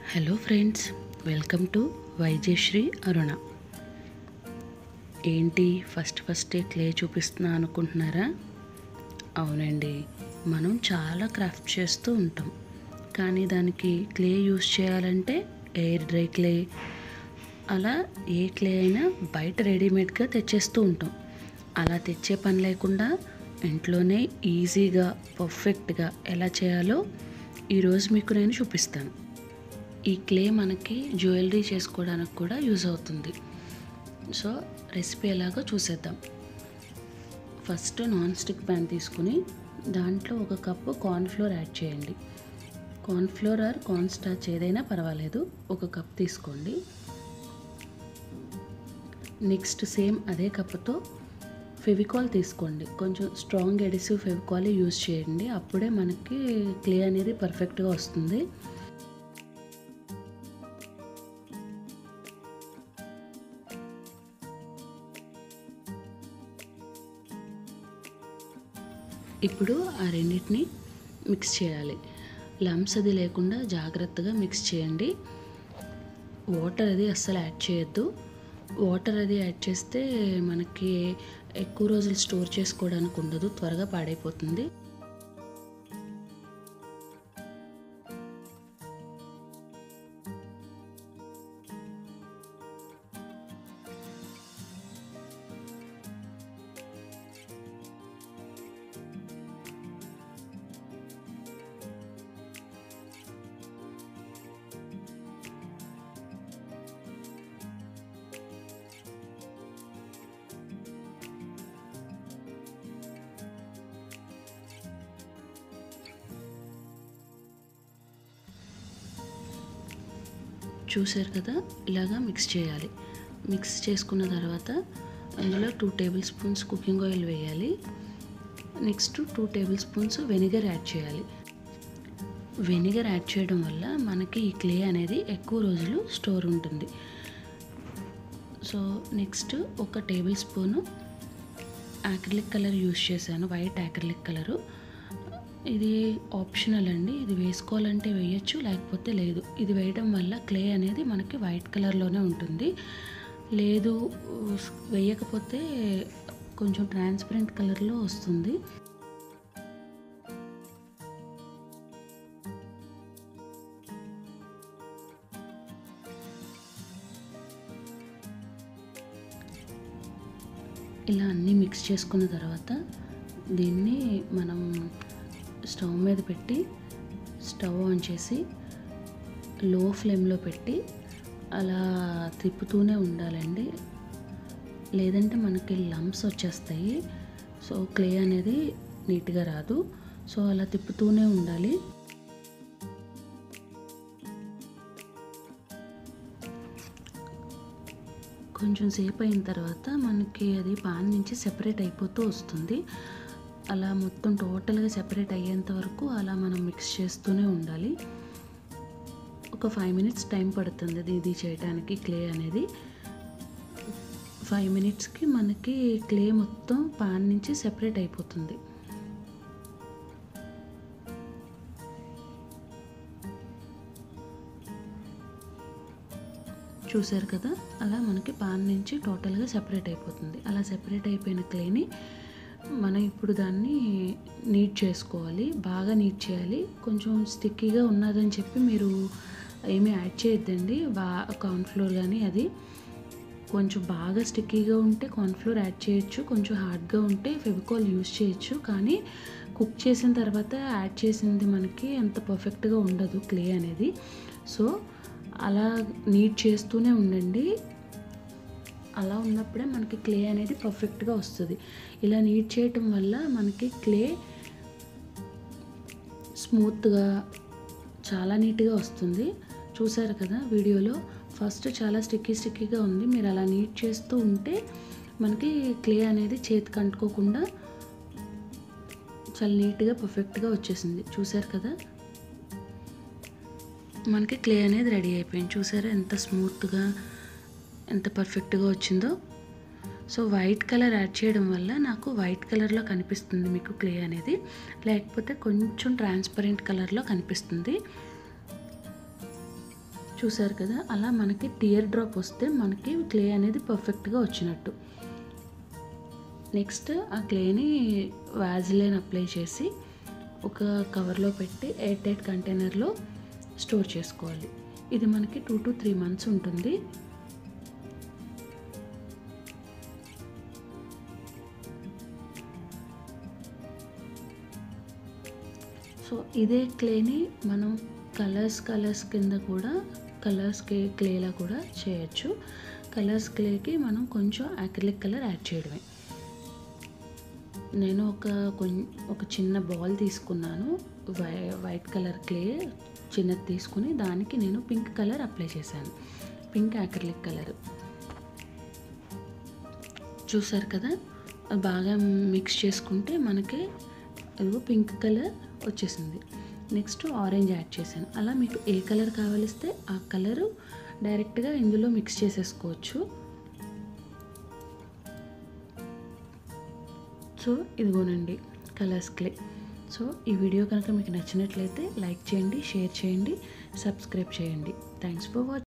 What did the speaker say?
hello friends welcome to Vaijayasri Aruna ఏంటి first first clay చూపిస్తున్నా అనుకుంటున్నారా అవునండి మనం చాలా క్రాఫ్ట్ చేస్తూ ఉంటాం కానీ దానికి క్లే యూస్ చేయాలంటే ఎయిర్ డ్రై క్లే అలా ఏ క్లే అయినా బయట రెడీమేడ్గా తెచ్చేస్తూ ఉంటాం అలా తెచ్చే పని లేకుండా ఇంట్లోనే ఈజీగా పర్ఫెక్ట్గా ఎలా చేయాలో ఈరోజు మీకు నేను చూపిస్తాను ఈ క్లే మనకి జ్యువెలరీ చేసుకోవడానికి కూడా యూజ్ అవుతుంది సో రెసిపీ ఎలాగో చూసేద్దాం ఫస్ట్ నాన్ స్టిక్ ప్యాన్ తీసుకుని దాంట్లో ఒక కప్పు కార్న్ఫ్లోర్ యాడ్ చేయండి కార్న్ఫ్లోర్ ఆర్ కార్న్ స్టార్చ్ ఏదైనా పర్వాలేదు ఒక కప్ తీసుకోండి నెక్స్ట్ సేమ్ అదే కప్పుతో ఫెవికాల్ తీసుకోండి కొంచెం స్ట్రాంగ్ ఎడిసివ్ ఫెవికాల్ యూజ్ చేయండి అప్పుడే మనకి క్లే అనేది పర్ఫెక్ట్గా వస్తుంది ఇప్పుడు ఆ రెండింటిని మిక్స్ చేయాలి లమ్స్ అది లేకుండా జాగ్రత్తగా మిక్స్ చేయండి వాటర్ అది అస్సలు యాడ్ చేయొద్దు వాటర్ అది యాడ్ చేస్తే మనకి ఎక్కువ రోజులు స్టోర్ చేసుకోవడానికి ఉండదు త్వరగా పాడైపోతుంది చూసారు కదా ఇలాగా మిక్స్ చేయాలి మిక్స్ చేసుకున్న తర్వాత అందులో two tablespoons cooking oil వేయాలి next two tablespoons vinegar add చేయాలి వెనిగర్ యాడ్ చేయడం వల్ల మనకి ఈ క్లే అనేది ఎక్కువ రోజులు స్టోర్ ఉంటుంది సో నెక్స్ట్ ఒక tablespoon acrylic colour use చేశాను వైట్ యాక్రిలిక్ కలరు ఇది ఆప్షనల్ అండి ఇది వేసుకోవాలంటే వేయచ్చు లేకపోతే లేదు ఇది వేయడం వల్ల క్లే అనేది మనకి వైట్ కలర్లోనే ఉంటుంది లేదు వేయకపోతే కొంచెం ట్రాన్స్పరెంట్ కలర్లో వస్తుంది ఇలా అన్నీ మిక్స్ చేసుకున్న తర్వాత దీన్ని మనం స్టవ్ మీద పెట్టి స్టవ్ ఆన్ చేసి లో ఫ్లేమ్లో పెట్టి అలా తిప్పుతూనే ఉండాలండి లేదంటే మనకి లంప్స్ వచ్చేస్తాయి సో క్లే అనేది నీట్గా రాదు సో అలా తిప్పుతూనే ఉండాలి కొంచెం సేపు అయిన తర్వాత మనకి అది పాన్ నుంచి సెపరేట్ అయిపోతూ వస్తుంది అలా మొత్తం టోటల్గా సెపరేట్ అయ్యేంత వరకు అలా మనం మిక్స్ చేస్తూనే ఉండాలి ఒక ఫైవ్ మినిట్స్ టైం పడుతుంది అది ఇది చేయడానికి క్లే అనేది ఫైవ్ మినిట్స్కి మనకి క్లే మొత్తం పాన్ నుంచి సెపరేట్ అయిపోతుంది చూసారు కదా అలా మనకి పాన్ నుంచి టోటల్గా సెపరేట్ అయిపోతుంది అలా సెపరేట్ అయిపోయిన క్లేని మనం ఇప్పుడు దాన్ని నీట్ చేసుకోవాలి బాగా నీట్ చేయాలి కొంచెం స్టిక్కీగా ఉన్నదని చెప్పి మీరు ఏమీ యాడ్ చేయొద్దండి బా కార్న్ఫ్లోర్ కానీ అది కొంచెం బాగా స్టిక్కీగా ఉంటే కార్న్ఫ్లోర్ యాడ్ చేయొచ్చు కొంచెం హార్డ్గా ఉంటే ఫెవికాల్ యూస్ చేయొచ్చు కానీ కుక్ చేసిన తర్వాత యాడ్ చేసింది మనకి అంత పర్ఫెక్ట్గా ఉండదు క్లే అనేది సో అలా నీట్ చేస్తూనే ఉండండి అలా ఉన్నప్పుడే మనకి క్లే అనేది పర్ఫెక్ట్గా వస్తుంది ఇలా నీట్ చేయటం వల్ల మనకి క్లే స్మూత్గా చాలా నీట్గా వస్తుంది చూసారు కదా వీడియోలో ఫస్ట్ చాలా స్టిక్కీ స్టిక్కీగా ఉంది మీరు అలా నీట్ చేస్తూ ఉంటే మనకి క్లే అనేది చేతికి అంటుకోకుండా చాలా నీట్గా పర్ఫెక్ట్గా వచ్చేసింది చూసారు కదా మనకి క్లే అనేది రెడీ అయిపోయింది చూసారా ఎంత స్మూత్గా ఎంత పర్ఫెక్ట్గా వచ్చిందో సో వైట్ కలర్ యాడ్ చేయడం వల్ల నాకు వైట్ కలర్లో కనిపిస్తుంది మీకు క్లే అనేది లేకపోతే కొంచెం ట్రాన్స్పరెంట్ కలర్లో కనిపిస్తుంది చూసారు కదా అలా మనకి టియర్ డ్రాప్ వస్తే మనకి క్లే అనేది పర్ఫెక్ట్గా వచ్చినట్టు నెక్స్ట్ ఆ క్లేని వ్యాజిలైన్ అప్లై చేసి ఒక కవర్లో పెట్టి ఎయిర్ టైట్ కంటైనర్లో స్టోర్ చేసుకోవాలి ఇది మనకి టూ టు త్రీ మంత్స్ ఉంటుంది సో ఇదే క్లేని మనం కలర్స్ కలర్స్ కింద కూడా కలర్స్ క్లే క్లేలా కూడా చేయొచ్చు కలర్స్ క్లేకి మనం కొంచెం అక్రిలిక్ కలర్ యాడ్ చేయడమే నేను ఒక కొం- ఒక చిన్న బాల్ తీసుకున్నాను వై వైట్ కలర్ క్లే చిన్నది తీసుకుని దానికి నేను పింక్ కలర్ అప్లై చేశాను పింక్ అక్రిలిక్ కలర్ చూసారు కదా అది బాగా మిక్స్ చేసుకుంటే మనకి ఇదిగో పింక్ కలర్ వచ్చేసింది నెక్స్ట్ ఆరెంజ్ యాడ్ చేశాను అలా మీకు ఏ కలర్ కావలిస్తే ఆ కలరు డైరెక్ట్గా ఇందులో మిక్స్ చేసేసుకోవచ్చు సో ఇదిగోనండి కలర్స్ క్లే సో ఈ వీడియో కనుక మీకు నచ్చినట్లయితే లైక్ చేయండి షేర్ చేయండి సబ్స్క్రైబ్ చేయండి థ్యాంక్స్ ఫర్ వాచింగ్